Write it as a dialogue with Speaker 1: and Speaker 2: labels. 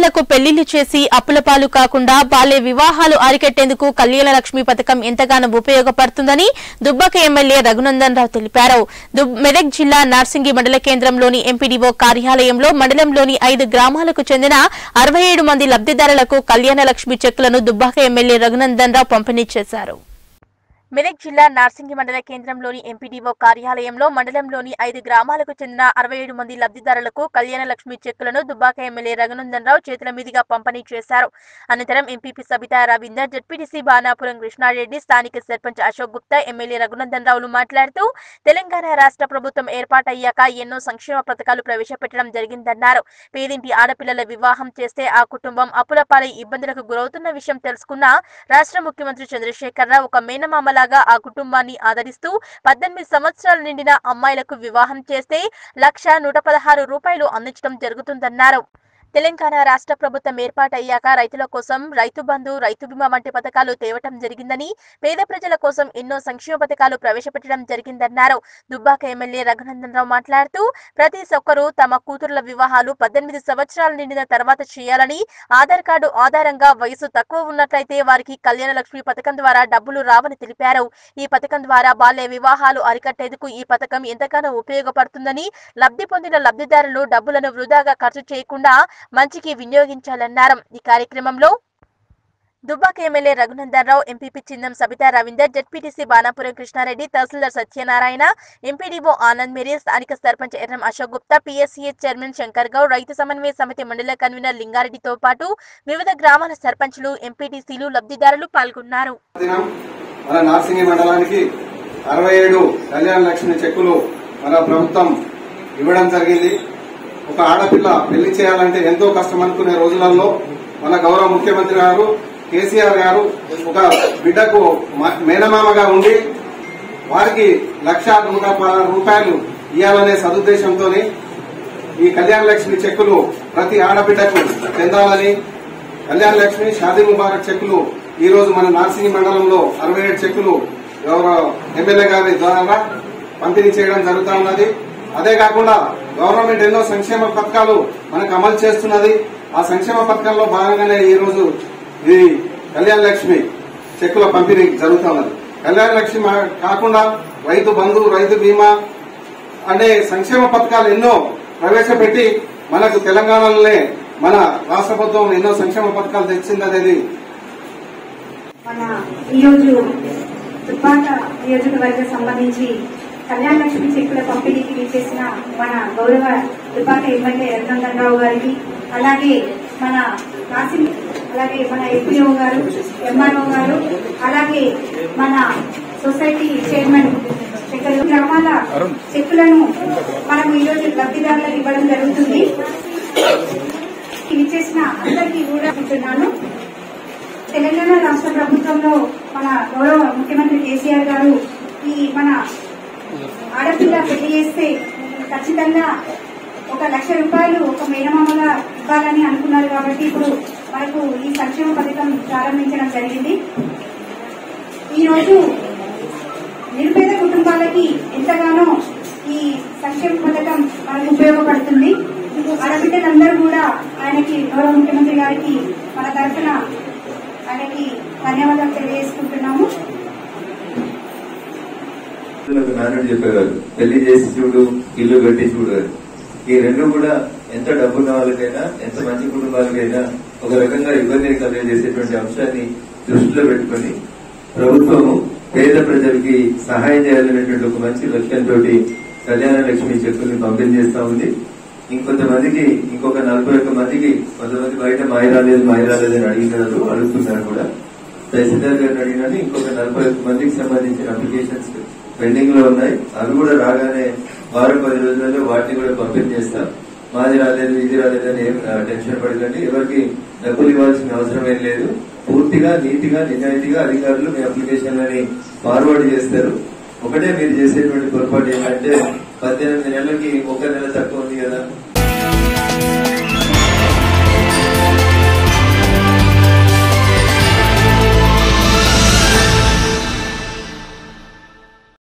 Speaker 1: ఆడపిల్లలకు పెళ్లిళ్లు చేసి అప్పుల పాలు కాకుండా బాల్య వివాహాలు అరికెట్టేందుకు కళ్యాణ లక్ష్మి పథకం ఎంతగానో ఉపయోగపడుతుందని దుబ్బక ఎమ్మెల్యే రఘునందన్ రావు తెలిపారు దుబ్- మెదక్ జిల్లా నార్సింగి మండల కేంద్రంలోని ఎంపీడీఓ కార్యాలయంలో మండలంలోని ఐదు గ్రామాలకు చెందిన అరవై ఏడు మంది లబ్దిదారులకు కళ్యాణ లక్ష్మి చెక్కులను దుబ్బాక ఎమ్మెల్యే రఘునందన్ రావు పంపిణీ చేశారు మెదక్ జిల్లా నార్సింగి మండల కేంద్రంలోని ఎంపీడీఓ కార్యాలయంలో మండలంలోని ఐదు గ్రామాలకు చెందిన అరవై ఏడు మంది లబ్ధిదారులకు కళ్యాణ లక్ష్మి చెక్కులను దుబ్బాక ఎమ్మెల్యే రఘునందన్ రావు చేతుల మీదుగా పంపిణీ చేశారు అనంతరం ఎంపీపీ సబితా రవీందర్ జడ్పీటీసీ బాణాపురం కృష్ణారెడ్డి స్థానిక సర్పంచ్ అశోక్ గుప్తా ఎమ్మెల్యే రఘునందన్ రావులు మాట్లాడుతూ తెలంగాణ రాష్ట్ర ప్రభుత్వం ఏర్పాటయ్యాక ఎన్నో సంక్షేమ పథకాలు ప్రవేశపెట్టడం జరిగిందన్నారు పేదింటి ఆడపిల్లల వివాహం చేస్తే ఆ కుటుంబం అప్పుల పాలై ఇబ్బందులకు గురవుతున్న విషయం తెలుసుకున్న రాష్ట్ర ముఖ్యమంత్రి చంద్రశేఖరరావు ఒక మేనమామలాగా ఆ కుటుంబాన్ని ఆదరిస్తూ పద్దెనిమిది సంవత్సరాలు నిండిన అమ్మాయిలకు వివాహం చేస్తే లక్ష నూట పదహారు రూపాయలు అందించడం జరుగుతుందన్నారు తెలంగాణ రాష్ట్ర ప్రభుత్వం ఏర్పాటయ్యాక రైతుల కోసం రైతు బంధు రైతు బీమా వంటి పథకాలు తేవటం జరిగిందని పేద ప్రజల కోసం ఎన్నో సంక్షేమ పథకాలు ప్రవేశపెట్టడం జరిగిందన్నారు దుబ్బాక ఎమ్మెల్యే రఘునందన్ రావు మాట్లాడుతూ ప్రతి ఒక్కరూ తమ కూతురుల వివాహాలు పద్దెనిమిది సంవత్సరాలు నిండిన తర్వాత చేయాలని ఆధార్ కార్డు ఆధారంగా వయసు తక్కువ ఉన్నట్లయితే వారికి కళ్యాణ లక్ష్మి పథకం ద్వారా డబ్బులు రావని తెలిపారు ఈ పథకం ద్వారా బాల్య వివాహాలు అరికట్టేందుకు ఈ పథకం ఎంతగానో ఉపయోగపడుతుందని లబ్ధి పొందిన లబ్ధిదారులు డబ్బులను వృధాగా ఖర్చు చేయకుండా మంచికి వినియోగించాలన్నారు ఈ కార్యక్రమంలో Dubbaka MLA Raghunandan Rao MPP Chindam Sabitha Ravinder ZPTC Banapuram Krishna Reddy tahsildar Satyanarayana MPDO Anand Mary స్థానిక సర్పంచ్ ఎర్రం అశోక్ గుప్తా పీఎస్సీహెచ్ చైర్మన్ శంకర్ గౌడ్ రైతు సమన్వయ సమితి మండల కన్వీనర్ లింగారెడ్డితో పాటు వివిధ గ్రామాల సర్పంచ్లు ఎంపీటీసీలు లబ్ధిదారులు పాల్గొన్నారు
Speaker 2: దినం మన నార్సింగి మండలానికి అరవై ఏడు కళ్యాణ లక్ష్మి చెక్కులు మన ప్రభుత్వం ఇవ్వడం జరిగింది ఒక ఆడపిల్ల పెళ్లి చేయాలంటే ఎంతో కష్టం అనుకునే రోజులలో మన గౌరవ ముఖ్యమంత్రి గారు కేసీఆర్ గారు ఒక బిడ్డకు మ- మేనమామగా ఉండి వారికి లక్ష నూట పదహారు రూపాయలు ఇవ్వాలనే సదుద్దేశంతో ఈ కళ్యాణ లక్ష్మి చెక్కులు ప్రతి ఆడబిడ్డకు చెందాలని కళ్యాణ లక్ష్మి షాదీ ముబారక్ చెక్కులు ఈ రోజు మన నార్సింగి మండలంలో అరవై ఏడు చెక్కులు గౌరవ ఎమ్మెల్యే గారి ద్వారా పంపిణీ చేయడం జరుగుతా ఉన్నది అదే కాకుండా గవర్నమెంట్ ఎన్నో సంక్షేమ పథకాలు మనకు అమలు చేస్తున్నది ఆ సంక్షేమ పథకాల్లో భాగంగానే ఈ రోజు ఈ కళ్యాణ లక్ష్మి చెక్కుల పంపిణీ జరుగుతా ఉన్నది కళ్యాణ లక్ష్మి మా- కాకుండా రైతు బంధు రైతు బీమా అనే సంక్షేమ పథకాలు ఎన్నో ప్రవేశపెట్టి మనకు తెలంగాణలోనే మన రాష్ట్ర ప్రభుత్వం ఎన్నో సంక్షేమ పథకాలు తెచ్చిందనేది
Speaker 3: మన ఈరోజు దుబ్బాక నియోజకవర్గం సంబంధించి కళ్యాణ లక్ష్మి చెక్కుల పంపిణీకి చేసిన మన గౌరవ దుబ్బాక ఎమ్మెల్యే రఘునందన్ రావు గారికి అలాగే మన కాసిం అలాగే మన ఎస్పీఓ గారు ఎంఆర్ఓ గారు అలాగే మన సొసైటీ చైర్మన్ శంకర్ గ్రామాల చెక్కులను మనం ఈరోజు లబ్ధిదారులకు ఇవ్వడం జరుగుతుంది ఇది చేసిన అందరికీ కూడా చెప్తున్నాను తెలంగాణ రాష్ట్ర ప్రభుత్వంలో మన గౌరవ ముఖ్యమంత్రి కేసీఆర్ గారు ఈ మన ఆడపిల్ల పెళ్లి చేస్తే ఖచ్చితంగా ఒక లక్ష రూపాయలు ఒక మేనమామగా ఇవ్వాలని అనుకున్నారు కాబట్టి ఇప్పుడు మనకు ఈ సంక్షేమ పథకం ప్రారంభించడం జరిగింది ఈ రోజు నిరుపేద కుటుంబాలకి ఎంతగానో ఈ సంక్షేమ పథకం మనకు ఉపయోగపడుతుంది ఆడబిడ్డలందరూ కూడా ఆయనకి గౌరవ ముఖ్యమంత్రి గారికి మన తరఫున ఆయనకి ధన్యవాదాలు తెలియజేసుకుంటున్నాము
Speaker 4: నాకు నాన్నడు చెప్పేవారు పెళ్లి చేసి చూడు ఇల్లు కట్టి చూడు అని. ఈ రెండు కూడా ఎంత డబ్బున్న వాళ్ళకైనా ఎంత మంచి కుటుంబాలకైనా ఒక రకంగా ఇబ్బందిని కలిగజేసేటువంటి అంశాన్ని దృష్టిలో పెట్టుకొని ప్రభుత్వము పేద ప్రజలకి సహాయం చేయాలనేటువంటి ఒక మంచి లక్ష్యంతో కళ్యాణ లక్ష్మి చెక్కుల్ని పంపిణీ చేస్తా ఉంది ఇంకొంతమందికి ఇంకొక నలభై ఒక్క మందికి కొంతమంది బయట మాయ రాలేదు మాయ రాలేదు అని అడిగినారు అడుగుతున్నారు కూడా తహసీల్దార్ గారిని అడిగినాను ఇంకొక నలభై ఒక్క మందికి సంబంధించిన అప్లికేషన్స్ పెండింగ్ లో ఉన్నాయి అవి కూడా రాగానే వారం పది రోజులలో వాటిని కూడా పంపిణీ చేస్తాం మాది రాలేదు ఇది రాలేదు అని ఏం ఆ, టెన్షన్ పడకండి ఎవరికి డబ్బులు ఇవ్వాల్సిన అవసరం ఏం లేదు పూర్తిగా నీతిగా నిజాయితీగా అధికారులు మీ అప్లికేషన్లని ఫార్వర్డ్ చేస్తారు ఒకటే మీరు చేసేటువంటి పొరపాటు ఏంటంటే పద్దెనిమిది నెలలకి ఒక నెల తక్కువ ఉంది కదా